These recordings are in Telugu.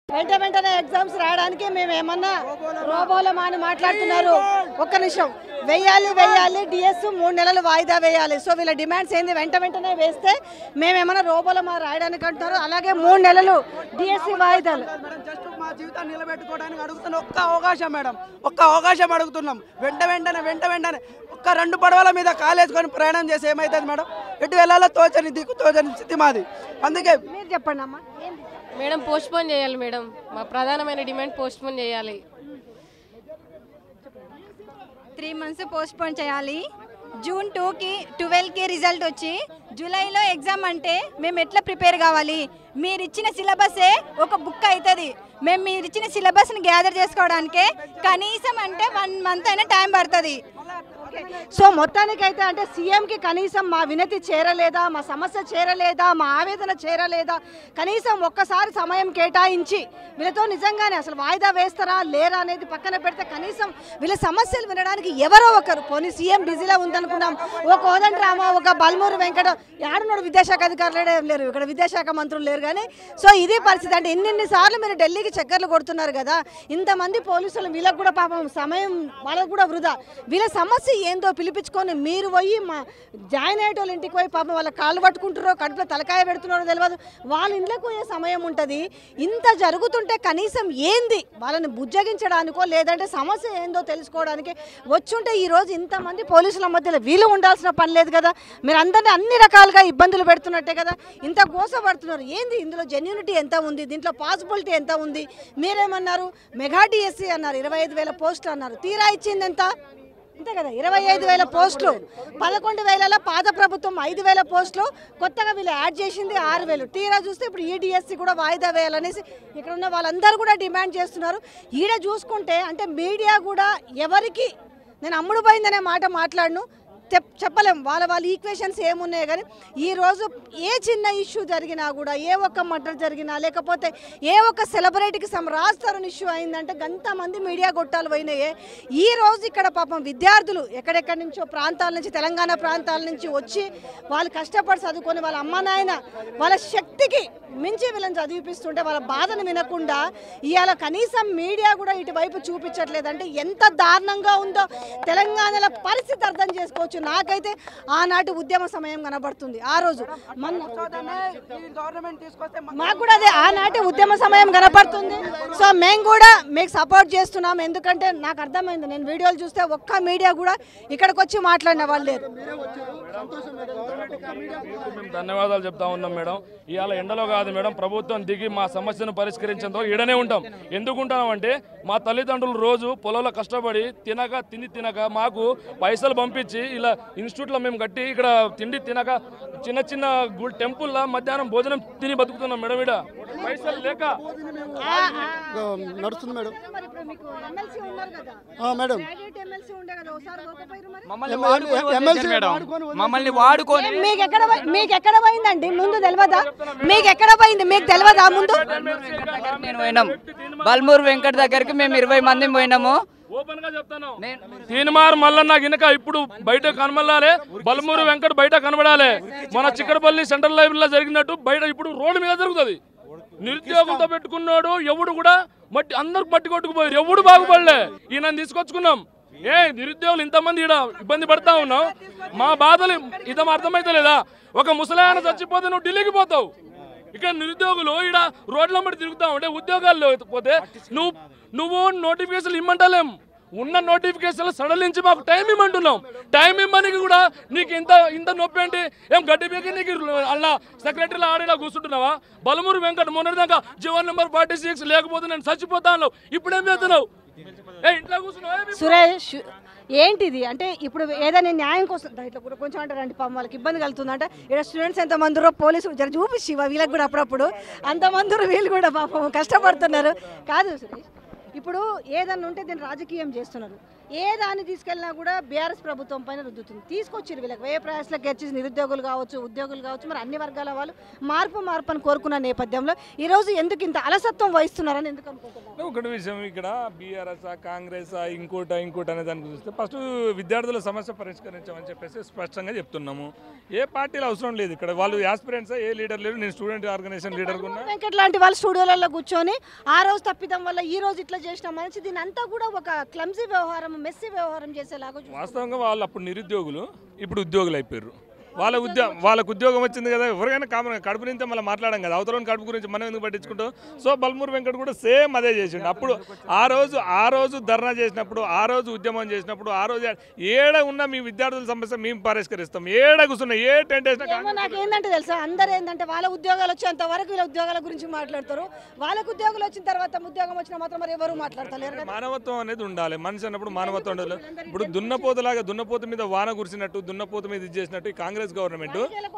వెంట వెంటనే ఎగ్జామ్స్ రాయడానికి మేము ఏమన్నా రోబోలమా అని మాట్లాడుతున్నారు ఒక్క నిమిషం వెయ్యాలి వెయ్యాలి డిఎస్ మూడు నెలలు వాయిదా వేయాలి సో వీళ్ళ డిమాండ్స్ ఏంది వెంట వెంటనే వేస్తే మేమేమన్నా రోబోలమా రాయడానికి అంటున్నారు అలాగే మూడు నెలలు డిఎస్సి వాయిదాలు మేడం జస్ట్ మా జీవితాన్ని నిలబెట్టుకోవడానికి అడుగుతున్న ఒక్క అవకాశం మేడం ఒక్క అవకాశం అడుగుతున్నాం వెంట వెంటనే వెంట వెంటనే ఒక్క రెండు పడవల మీద కాలేసుకొని ప్రయాణం చేసి ఏమవుతుంది మేడం ఎటు వెళ్ళాలో తోచని దిక్కు తోచని స్థితి మాది అందుకే మీరు చెప్పండి అమ్మా ఏంది? మేడం పోస్ట్ పోన్ చేయాలి మేడం మా ప్రధానమైన డిమాండ్ పోస్ట్ పోన్ చేయాలి త్రీ మంత్స్ పోస్ట్ పోన్ చేయాలి జూన్ టూకి ట్వెల్వ్కి రిజల్ట్ వచ్చి జూలైలో ఎగ్జామ్ అంటే మేము ఎట్లా ప్రిపేర్ కావాలి మీరు ఇచ్చిన సిలబసే ఒక బుక్ అవుతుంది మేము మీరు ఇచ్చిన సిలబస్ని గ్యాదర్ చేసుకోవడానికే కనీసం అంటే వన్ మంత్ అయినా టైం పడుతుంది సో మొత్తానికైతే అంటే సీఎంకి కనీసం మా వినతి చేరలేదా మా సమస్య చేరలేదా మా ఆవేదన చేరలేదా కనీసం ఒక్కసారి సమయం కేటాయించి వీళ్ళతో నిజంగానే అసలు వాయిదా వేస్తారా లేరా అనేది పక్కన పెడితే కనీసం వీళ్ళ సమస్యలు వినడానికి ఎవరో ఒకరు పోనీ సీఎం బిజీలో ఉందనుకున్నాం ఒక కోదండ రామ ఒక బల్మూరు వెంకట యాడున్నాడు విద్యాశాఖ అధికారులు ఏం లేరు ఇక్కడ విద్యాశాఖ మంత్రులు లేరు కానీ సో ఇది పరిస్థితి అంటే ఇన్నిన్ని సార్లు మీరు ఢిల్లీకి చక్కర్లు కొడుతున్నారు కదా ఇంతమంది పోలీసులు వీళ్ళకి కూడా పాపం సమయం వాళ్ళకు కూడా వృధా వీళ్ళ సమస్య ఏందో పిలిపించుకొని మీరు పోయి మా జాయిన్ అయ్యే వాళ్ళ ఇంటికి పోయి పాపం వాళ్ళ కాళ్ళు పట్టుకుంటారో కడుపులో తలకాయ పెడుతున్నారో తెలియదు వాళ్ళ ఇంట్లోకి పోయే సమయం ఉంటుంది ఇంత జరుగుతుంటే కనీసం ఏంది వాళ్ళని బుజ్జగించడానికో లేదంటే సమస్య ఏందో తెలుసుకోవడానికి వచ్చుంటే ఈ రోజు ఇంతమంది పోలీసుల మధ్యలో వీళ్ళు ఉండాల్సిన పని లేదు కదా మీరు అందరినీ అన్ని రకాలుగా ఇబ్బందులు పెడుతున్నట్టే కదా ఇంత గోసపడుతున్నారు ఏంది ఇందులో జెన్యూనిటీ ఎంత ఉంది దీంట్లో పాసిబిలిటీ ఎంత ఉంది మీరేమన్నారు మెగా డిఎస్సీ అన్నారు ఇరవై ఐదు వేల పోస్టులు అన్నారు తీరా ఇచ్చింది ఎంత అంతే కదా ఇరవై ఐదు వేల పోస్టులు పదకొండు వేల పాత ప్రభుత్వం ఐదు వేల పోస్టులు కొత్తగా వీళ్ళు యాడ్ చేసింది ఆరు వేలు తీరా చూస్తే ఇప్పుడు ఈడిఎస్సి కూడా వాయిదా వేయాలనేసి ఇక్కడ ఉన్న వాళ్ళందరూ కూడా డిమాండ్ చేస్తున్నారు ఈడ చూసుకుంటే అంటే మీడియా కూడా ఎవరికి నేను అమ్ముడు పోయిందనే మాట మాట్లాడను చెప్ చెప్పలేం వాళ్ళ వాళ్ళ ఈక్వేషన్స్ ఏమున్నాయి కానీ ఈ రోజు ఏ చిన్న ఇష్యూ జరిగినా కూడా ఏ ఒక్క మర్డర్ జరిగినా లేకపోతే ఏ ఒక్క సెలబ్రిటీకి సమ్ రాస్తారని ఇష్యూ అయిందంటే మంది మీడియా గొట్టాలు పోయినాయే ఈ రోజు ఇక్కడ పాపం విద్యార్థులు ఎక్కడెక్కడి నుంచో ప్రాంతాల నుంచి తెలంగాణ ప్రాంతాల నుంచి వచ్చి వాళ్ళు కష్టపడి చదువుకొని వాళ్ళ అమ్మ నాయన వాళ్ళ శక్తికి మించి వీళ్ళని చదివిపిస్తుంటే వాళ్ళ బాధను వినకుండా ఇవాళ కనీసం మీడియా కూడా ఇటువైపు చూపించట్లేదంటే ఎంత దారుణంగా ఉందో తెలంగాణలో పరిస్థితి అర్థం చేసుకోవచ్చు నాకైతే ఆనాటి ఉద్యమ సమయం కనబడుతుంది ఆ రోజు మొన్న గవర్నమెంట్ తీసుకొస్తే మాకు మాకు కూడా అదే ఆనాటి ఉద్యమ సమయం కనపడుతుంది సో మేము కూడా మీకు సపోర్ట్ చేస్తున్నాం ఎందుకంటే నాకు అర్థమైంది నేను వీడియోలు చూస్తే ఒక్క మీడియా కూడా ఇక్కడికి వచ్చి మాట్లాడిన వాళ్ళు లేరు మీకు మేము ధన్యవాదాలు చెప్తా ఉన్నాం మేడం ఇవాళ ఎండలో కాదు మేడం ప్రభుత్వం దిగి మా సమస్యను పరిష్కరించేందుకు ఈడనే ఉంటాం ఎందుకు ఉంటాం అంటే మా తల్లిదండ్రులు రోజు పొలంలో కష్టపడి తినక తిని తినక మాకు పైసలు పంపించి ఇలా ఇన్స్టిట్యూట్లో మేము కట్టి ఇక్కడ తిండి తినక చిన్న చిన్న గుడి టెంపుల్లో మధ్యాహ్నం భోజనం తిని బతుకుతున్నాం మేడం ఇక్కడ పైసలు లేక నడుస్తుంది మేడం మరి ఇప్పుడు మీకు ఎమ్మెల్సీ ఉన్నారు కదా ఆ, మేడం గ్రాడ్యుయేట్ ఎమ్మెల్సీ ఉండే కదా ఒకసారి పోకపోయారు మరి మమ్మల్ని ఎమ్మెల్యే- వాడుకొని ఎమ్మెల్సీ వదిలేశారు మేడం వాడుకొని వదిలేశారు. మమ్మల్ని వాడుకొని ఏం మీకు ఎక్కడ పోయి- మీకు ఎక్కడ పోయిందండి ముందు తెలియదా మీకు ఎక్కడ పోయింది మీకు తెలియదా ముందు నేను పోయినాం బల్మూరు వెంకట్ దగ్గరికి మేము ఇరవై మంది పోయినాము ఓపెన్ గా చెప్తాను తీన్మార్ మల్లన్న గినక ఇప్పుడు బయట కనబడాలి బలమూరు వెంకట బయట కనబడాలి మన చిక్కడపల్లి సెంట్రల్ లైబ్రరీలో జరిగినట్టు బయట ఇప్పుడు రోడ్డు మీద జరుగుతుంది నిరుద్యోగులతో పెట్టుకున్నాడు ఎవడు కూడా మట్టి అందరు మట్టి కొట్టుకుపోయారు ఎవడు బాగుపడలే ఈయన తీసుకొచ్చుకున్నాం ఏ నిరుద్యోగులు ఇంతమంది ఈడ ఇబ్బంది పడతా ఉన్నాం మా బాధలు ఇదం అర్థమైతే లేదా ఒక ముసలాయన చచ్చిపోతే నువ్వు ఢిల్లీకి పోతావు ఇక్కడ నిరుద్యోగులు ఈడ రోడ్ల మట్టి తిరుగుతా ఉంటే ఉద్యోగాలు లేకపోతే నువ్వు నువ్వు నోటిఫికేషన్ ఇమ్మంటలేం ఉన్న నోటిఫికేషన్ సడలించి మాకు టైం ఇమ్మంటున్నాం టైం ఇమ్మనికి కూడా నీకు ఇంత ఇంత నొప్పి ఏంటి ఏం గడ్డి పీకి నీకు అలా సెక్రటరీలో ఆడేలా కూర్చుంటున్నావా బలమూరు వెంకట మొన్నటిదాకా జీవన్ నెంబర్ ఫార్టీ సిక్స్ లేకపోతే నేను చచ్చిపోతాను ఇప్పుడేం చేస్తున్నావు ఏ ఇంట్లో కూర్చున్నావా ఏ? సురేష్ ఏంటిది అంటే ఇప్పుడు ఏదైనా న్యాయం కోసం దా ఇట్లా కూడా కొంచెం అంటారండి పాపం వాళ్ళకి ఇబ్బంది కలుగుతుందంట ఇక్కడ స్టూడెంట్స్ ఎంతమందిరో పోలీసు జర చూపించి వీళ్ళకి కూడా అప్పుడప్పుడు అంతమందిరో వీళ్ళు కూడా పాపం కష్టపడుతున్నారు కాదు సురేష్ ఇప్పుడు ఏదన్నా ఉంటే దీన్ని రాజకీయం చేస్తున్నారు ఏ దాన్ని తీసుకెళ్ళినా కూడా బీఆర్ఎస్ ప్రభుత్వం పైన రుద్దుతుంది తీసుకొచ్చారు వీళ్ళకి వ్యయ ప్రయాసాలకు గెలిచి నిరుద్యోగులు కావచ్చు ఉద్యోగులు కావచ్చు మరి అన్ని వర్గాల వాళ్ళు మార్పు మార్పు అని కోరుకున్న నేపథ్యంలో ఈరోజు ఎందుకు ఇంత అలసత్వం వహిస్తున్నారని ఎందుకు అనుకుంటున్నారు ఒకటి విషయం ఇక్కడ బీఆర్ఎస్ కాంగ్రెస్ ఇంకోట ఇంకోటి అనే దానికి చూస్తే ఫస్ట్ విద్యార్థుల సమస్య పరిష్కరించమని చెప్పేసి స్పష్టంగా చెప్తున్నాము ఏ పార్టీలు అవసరం లేదు ఇక్కడ వాళ్ళు యాస్పిరెంట్స్ ఏ లీడర్ లేరు నేను స్టూడెంట్ ఆర్గనైజేషన్ లీడర్ ఉన్నా వెంకట్ లాంటి వాళ్ళు స్టూడియోలలో కూర్చొని ఆ రోజు తప్పిదం వల్ల ఈ రోజు ఇట్లా చేసిన మనిషి దీని అంతా కూడా ఒక క్లమ్జీ వ్యవహారం మెస్సీ వ్యవహారం చేసేలాగా చూస్తున్నారు. వాస్తవంగా వాళ్ళు అప్పుడు నిరుద్యోగులు ఇప్పుడు ఉద్యోగులు అయిపోయారు వాళ్ళ ఉద్యోగం వాళ్ళకు ఉద్యోగం వచ్చింది కదా ఎవరికైనా కామన్ కడుపు నుంచి మళ్ళీ మాట్లాడడం కదా అవతల కడుపు గురించి మనం ఎందుకు పట్టించుకుంటాం సో బల్మూరు వెంకట్ కూడా సేమ్ అదే చేసిండు అప్పుడు ఆ రోజు ఆ రోజు ధర్నా చేసినప్పుడు ఆ రోజు ఉద్యమం చేసినప్పుడు ఆ రోజు ఏడ ఉన్న మీ విద్యార్థుల సమస్య మేము పరిష్కరిస్తాం ఏడ కూర్చున్నా ఏ టెంట్ వేసినా ఏమో నాకు ఏంటంటే తెలుసా అందరు ఏంటంటే వాళ్ళ ఉద్యోగాలు వచ్చేంత వరకు వీళ్ళ ఉద్యోగాల గురించి మాట్లాడతారు వాళ్ళకు ఉద్యోగాలు వచ్చిన తర్వాత ఉద్యోగం వచ్చినా మాత్రం మరి ఎవరు మాట్లాడతలేరు కదా మానవత్వం అనేది ఉండాలి మనిషి అన్నప్పుడు మానవత్వం ఉండాలి ఇప్పుడు దున్నపోతులాగా దున్నపోతు మీద వాన కురిసినట్టు దున్నపోతు మీద ఇది చేసినట్టు ఈ కాంగ్రెస్ గవర్నమెంట్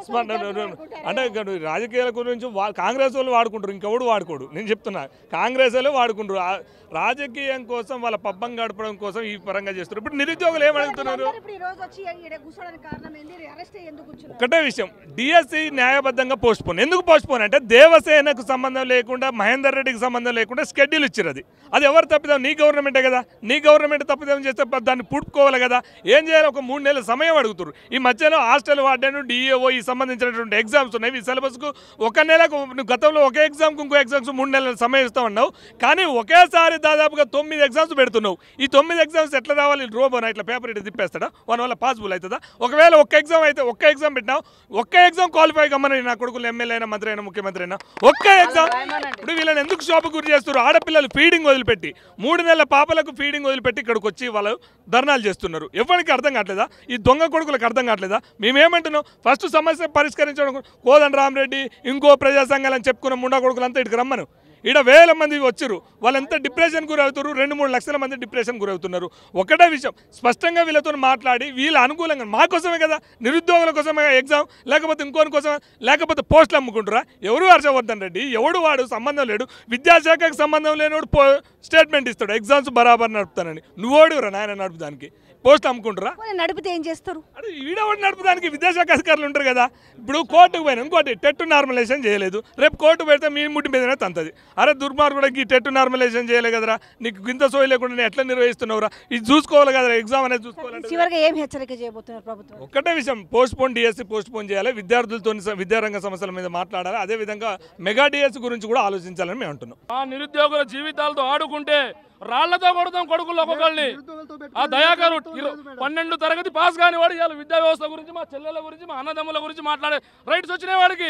అంటే ఇక్కడ రాజకీయాల గురించి వా- కాంగ్రెస్ వాళ్ళు వాడుకుంటారు ఇంకెవడు వాడుకోడు నేను చెప్తున్నా కాంగ్రెస్ వాళ్ళే వాడుకుంటారు ఆ రాజకీయం కోసం వాళ్ళ పబ్బం గడపడం కోసం ఈ పరంగా చేస్తారు ఇప్పుడు నిరుద్యోగులు ఏం అడుగుతున్నారు అందరూ ఇప్పుడు ఈ రోజు వచ్చి ఈడ కూర్చోడానికి కారణం ఏంది అరెస్ట్ ఎందుకు కూర్చున్నారు ఒకటే విషయం డిఎస్సి న్యాయబద్ధంగా పోస్ట్ పోన్ ఎందుకు పోస్ట్ పోన్ అంటే దేవసేనకు సంబంధం లేకుండా మహేందర్ రెడ్డికి సంబంధం లేకుండా స్కెడ్యూల్ ఇచ్చారు అది అది ఎవరు తప్పిదాం నీ గవర్నమెంటే కదా నీ గవర్నమెంట్ తప్పిదం చేస్తే ప- దాన్ని పుట్టుకోవాలి కదా ఏం చేయాలి ఒక మూడు నెలల సమయం అడుగుతారు ఈ మధ్యలో హాస్టల్ వార్డెన్ డిఏఓ ఈ సంబంధించినటువంటి ఎగ్జామ్స్ ఉన్నాయి ఈ సిలబస్కు ఒక నెలకు నువ్వు గతంలో ఒకే ఎగ్జామ్కి ఇంకో ఎగ్జామ్స్ మూడు నెలల సమయం ఇస్తామన్నావు కానీ ఒకేసారి దాదాపుగా తొమ్మిది ఎగ్జామ్స్ పెడుతున్నావు ఈ తొమ్మిది ఎగ్జామ్స్ ఎట్లా రావాలి రోబోనా ఇట్లా పేపర్ ఇట్లా తిప్పేస్తాడా వన్ వల్ల పాసిబుల్ అవుతుందా ఒకవేళ ఒక్క ఎగ్జామ్ అయితే ఒక్క ఎగ్జామ్ పెట్టినావు ఒక్క ఎగ్జామ్ క్వాలిఫై కమ్మని నా కొడుకులు ఎమ్మెల్యే అయినా మంత్రి అయినా ముఖ్యమంత్రి అయినా ఒక్క ఎగ్జామ్ ఇప్పుడు వీళ్ళని ఎందుకు షాప్ గురి చేస్తారు ఆడపిల్లలు ఫీడింగ్ వదిలిపెట్టి మూడు నెలల పాపలకు ఫీడింగ్ వదిలిపెట్టి ఇక్కడికి వచ్చి వాళ్ళు ధర్నాలు చేస్తున్నారు ఎవరికి అర్థం కావట్లేదా ఈ దొంగ కొడుకులకు అర్థం కావట్లేదా మేమేమంటున్నాం ఫస్ట్ సమస్య పరిష్కరించడం కోదండ రామరెడ్డి ఇంకో ప్రజా సంఘాలని చెప్పుకున్న ముండా కొడుకులంతా ఇక్కడికి రమ్మను ఈడ వేల మంది వచ్చారు వాళ్ళంతా డిప్రెషన్ గురవుతారు రెండు మూడు లక్షల మంది డిప్రెషన్ గురవుతున్నారు ఒకటే విషయం స్పష్టంగా వీళ్ళతో మాట్లాడి వీళ్ళ అనుకూలంగా మా కోసమే కదా నిరుద్యోగుల కోసమే ఎగ్జామ్ లేకపోతే ఇంకోని కోసం లేకపోతే పోస్టులు అమ్ముకుంటారా ఎవరు హర్షవర్ధన్ రెడ్డి ఎవడు వాడు సంబంధం లేడు విద్యాశాఖకు సంబంధం లేనివాడు పో స్టేట్మెంట్ ఇస్తాడు ఎగ్జామ్స్ బరాబర్ నడుపుతానని నువ్వోడు రా నాయన నడుపుదానికి పోస్ట్ అమ్ముకుంటారా పోనీ నడిపితే ఏం చేస్తారు అరే ఈడవాడు నడపడానికి విద్యాశాఖ అధికారులు ఉంటారు కదా ఇప్పుడు కోర్టుకు పోయినా ఇంకోటి టెట్ నార్మలైజేషన్ చేయలేదు రేపు కోర్టు పెడితే మీ ముట్టి మీదనే తంతది అరే దుర్మార్గుడికి ఈ టెట్ నార్మలైజేషన్ చేయలే కదరా నీకు ఇంత సోయి లేకుండా నేను ఎట్లా నిర్వహిస్తున్నావురా ఇది చూసుకోవాలి కదరా ఎగ్జామ్ అనేది చూసుకోవాలంటే చివరిగా ఏం హెచ్చరిక చేయబోతున్నారు ప్రభుత్వం ఒక్కటే విషయం postpone DSC postpone చేయాలి విద్యార్థులతో విద్యారంగ సమస్యల మీద మాట్లాడాలి అదే విధంగా మెగా డిఎస్సి గురించి కూడా ఆలోచించాలని మేము అంటున్నాం ఆ నిరుద్యోగుల జీవితాలతో ఆడుకుంటే రాళ్లతో కొడతాం కొడుకులు ఒక్కొక్కరిని ఆ దయాకరు ఇరు- పన్నెండు తరగతి పాస్ కాని వాడు ఇవాళ విద్యా వ్యవస్థ గురించి మా చెల్లెల గురించి మా అన్నదమ్ముల గురించి మాట్లాడే రైట్స్ వచ్చినాయి వాడికి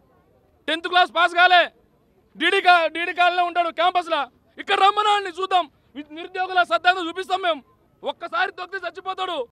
టెన్త్ క్లాస్ పాస్ కాలే డీడీ కా డీడీ కాలనే ఉంటాడు క్యాంపస్లో ఇక్కడ రమ్మనాన్ని చూద్దాం వి- నిరుద్యోగుల సత్తాన్ని చూపిస్తాం మేము ఒక్కసారి తొక్కితే చచ్చిపోతాడు